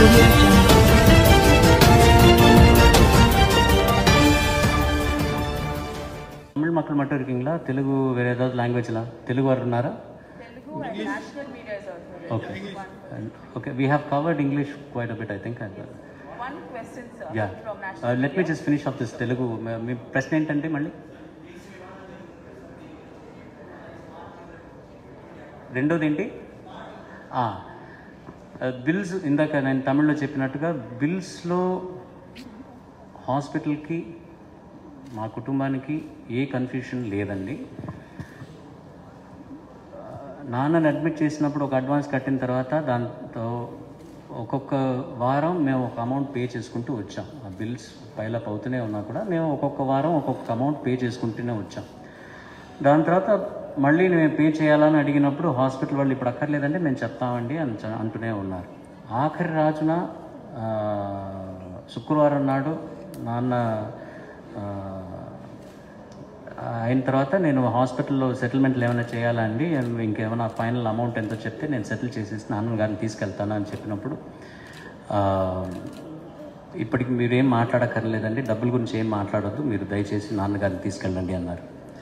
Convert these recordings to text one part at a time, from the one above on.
Audio Jungle. Tamil மக்கள் மட்டும் இருக்கீங்களா தெலுங்கு வேறு ஏதாவது லாங்குவேஜ்ல தெலுங்கு வாరు ఉన్నారా Telugu and national media is also okay okay we have covered English quite a bit I think one question, sir, yeah from national let me just finish off this Telugu మీ- మీ ప్రశ్న ఏంటంటే మళ్ళీ రెండోది ఏంటి బిల్స్ ఇందాక నేను తమిళ్లో చెప్పినట్టుగా బిల్స్లో హాస్పిటల్కి మా కుటుంబానికి ఏ కన్ఫ్యూషన్ లేదండి నాన్నని అడ్మిట్ చేసినప్పుడు ఒక అడ్వాన్స్ కట్టిన తర్వాత దాంతో ఒక్కొక్క వారం మేము ఒక అమౌంట్ పే చేసుకుంటూ వచ్చాం ఆ బిల్స్ పైలప్ అవుతూనే ఉన్నా కూడా మేము ఒక్కొక్క వారం ఒక్కొక్క అమౌంట్ పే చేసుకుంటూనే వచ్చాం దాని తర్వాత మళ్ళీ మేము పే చేయాలని అడిగినప్పుడు హాస్పిటల్ వాళ్ళు ఇప్పుడు అక్కర్లేదంటే మేము చెప్తామండి అని చ- అంటూనే ఉన్నారు ఆఖరి రాజున ఆ, శుక్రవారం నాడు నాన్న ఆ, అయిన తర్వాత నేను హాస్పిటల్లో సెటిల్మెంట్లు ఏమైనా చేయాలా అండి ఇంకేమైనా ఫైనల్ అమౌంట్ ఎంతో చెప్తే నేను సెటిల్ చేసేసి నాన్నగారిని తీసుకెళ్తాను అని చెప్పినప్పుడు ఆ, ఇప్పటికి మీరేం మాట్లాడక్కర్లేదండి డబ్బుల గురించి ఏం మాట్లాడొద్దు మీరు దయచేసి నాన్నగారిని తీసుకెళ్ళండి అన్నారు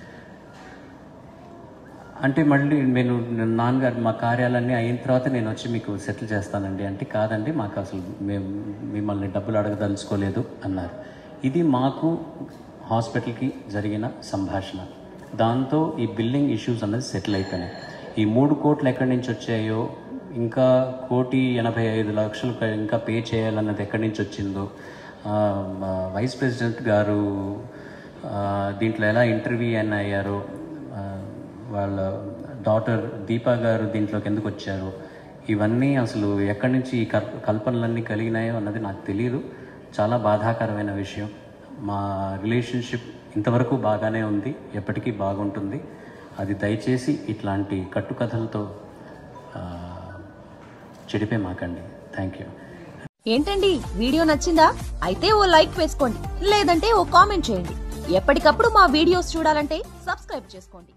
అంటే మళ్ళీ నేను నాన్నగారు మా కార్యాలన్నీ అయిన తర్వాత నేను వచ్చి మీకు సెటిల్ చేస్తానండి అంటే కాదండి మాకు అసలు మేము మిమ్మల్ని డబ్బులు అడగదలుచుకోలేదు అన్నారు ఇది మాకు హాస్పిటల్కి జరిగిన సంభాషణ దాంతో ఈ బిల్లింగ్ ఇష్యూస్ అన్నది సెటిల్ అయిపోయినాయి ఈ మూడు కోట్లు ఎక్కడి నుంచి వచ్చాయో ఇంకా కోటి ఎనభై ఐదు లక్షలు క- ఇంకా పే చేయాలన్నది ఎక్కడి నుంచి వచ్చిందో ఆ, మా వైస్ ప్రెసిడెంట్ గారు ఆ, దీంట్లో ఎలా ఇంటర్వ్యూ అయిన అయ్యారో ఆ, వాళ్ళ డాటర్ దీపా గారు దీంట్లోకి ఎందుకు వచ్చారు ఇవన్నీ అసలు ఎక్కడి నుంచి ఈ కల్ కల్పనలన్నీ కలిగినాయో అన్నది నాకు తెలియదు చాలా బాధాకరమైన విషయం మా రిలేషన్షిప్ ఇంతవరకు బాగానే ఉంది ఎప్పటికీ బాగుంటుంది అది దయచేసి ఇట్లాంటి కట్టుకథలతో ఆ, చెడిపే మాకండి థ్యాంక్ యూ ఏంటండి వీడియో నచ్చిందా అయితే ఓ లైక్ వేసుకోండి లేదంటే ఓ కామెంట్ చేయండి ఎప్పటికప్పుడు మా వీడియోస్ చూడాలంటే సబ్స్క్రైబ్ చేసుకోండి